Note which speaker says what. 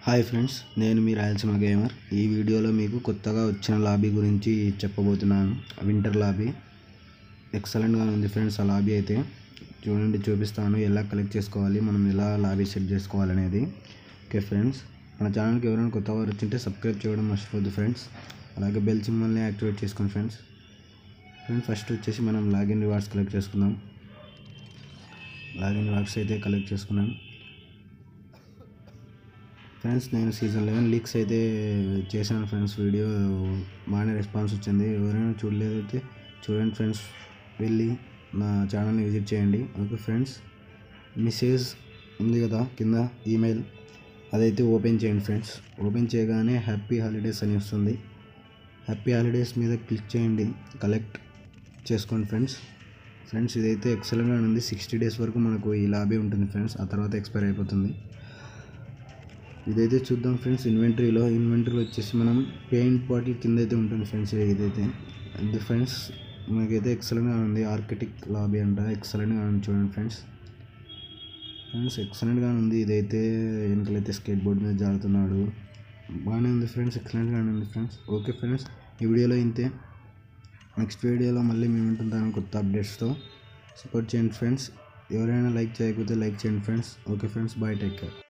Speaker 1: hi friends నేను మీ Rayalaseema gamer ఈ వీడియోలో మీకు కొత్తగా వచ్చిన లాబీ గురించి చెప్పబోతున్నాను వింటర్ లాబీ ఎక్సలెంట్గా ఉంది ఫ్రెండ్స్ ఆ లాబీ అయితే చూడండి చూపిస్తాను ఎలా కలెక్ట్ చేసుకోవాలి మనం ఎలా లాబీ సెట్ చేసుకోవాలనేది ఓకే ఫ్రెండ్స్ మన ఛానల్కి ఎవరైనా కొత్త వారు వచ్చింటే సబ్స్క్రైబ్ చేయడం మర్చిపోద్దు ఫ్రెండ్స్ అలాగే బెల్ సింబల్ని యాక్టివేట్ చేసుకోండి ఫ్రెండ్స్ ఫ్రెండ్స్ ఫస్ట్ వచ్చేసి మనం లాగిన్ రివార్డ్స్ కలెక్ట్ చేసుకుందాం లాగిన్ రివార్డ్స్ అయితే కలెక్ట్ చేసుకున్నాం ఫ్రెండ్స్ నేను సీజన్ లెవెన్ లీక్స్ అయితే చేశాను ఫ్రెండ్స్ వీడియో బాగానే రెస్పాన్స్ వచ్చింది ఎవరైనా చూడలేదైతే చూడండి ఫ్రెండ్స్ వెళ్ళి నా ఛానల్ని విజిట్ చేయండి ఓకే ఫ్రెండ్స్ మెసేజ్ ఉంది కదా కింద ఈమెయిల్ అదైతే ఓపెన్ చేయండి ఫ్రెండ్స్ ఓపెన్ చేయగానే హ్యాపీ హాలిడేస్ అని వస్తుంది హ్యాపీ హాలిడేస్ మీద క్లిక్ చేయండి కలెక్ట్ చేసుకోండి ఫ్రెండ్స్ ఫ్రెండ్స్ ఇదైతే ఎక్సలెంట్గా ఉంది సిక్స్టీ డేస్ వరకు మనకు ఈ లాబీ ఉంటుంది ఫ్రెండ్స్ ఆ తర్వాత ఎక్స్పైర్ అయిపోతుంది ఇదైతే చూద్దాం ఫ్రెండ్స్ ఇన్వెంటరీలో ఇన్వెంటరీలో వచ్చేసి మనం పెయింట్ బాటిల్ కింద అయితే ఉంటుంది ఫ్రెండ్స్ ఇదైతే ఇది ఫ్రెండ్స్ మనకైతే ఎక్సలెంట్గా ఉంది ఆర్కిటిక్ లాబీ అంట ఎక్సలెంట్గా ఉంది చూడండి ఫ్రెండ్స్ ఫ్రెండ్స్ ఎక్సలెంట్గా ఉంది ఇదైతే వెనకలైతే స్కేట్ బోర్డ్ మీద జారుతున్నాడు బాగానే ఉంది ఫ్రెండ్స్ ఎక్సలెంట్గా ఉంది ఫ్రెండ్స్ ఓకే ఫ్రెండ్స్ ఈ వీడియోలో ఇంతే నెక్స్ట్ వీడియోలో మళ్ళీ మేము ఉంటుంటాను కొత్త అప్డేట్స్తో సపోర్ట్ చేయండి ఫ్రెండ్స్ ఎవరైనా లైక్ చేయకపోతే లైక్ చేయండి friends okay friends bye take care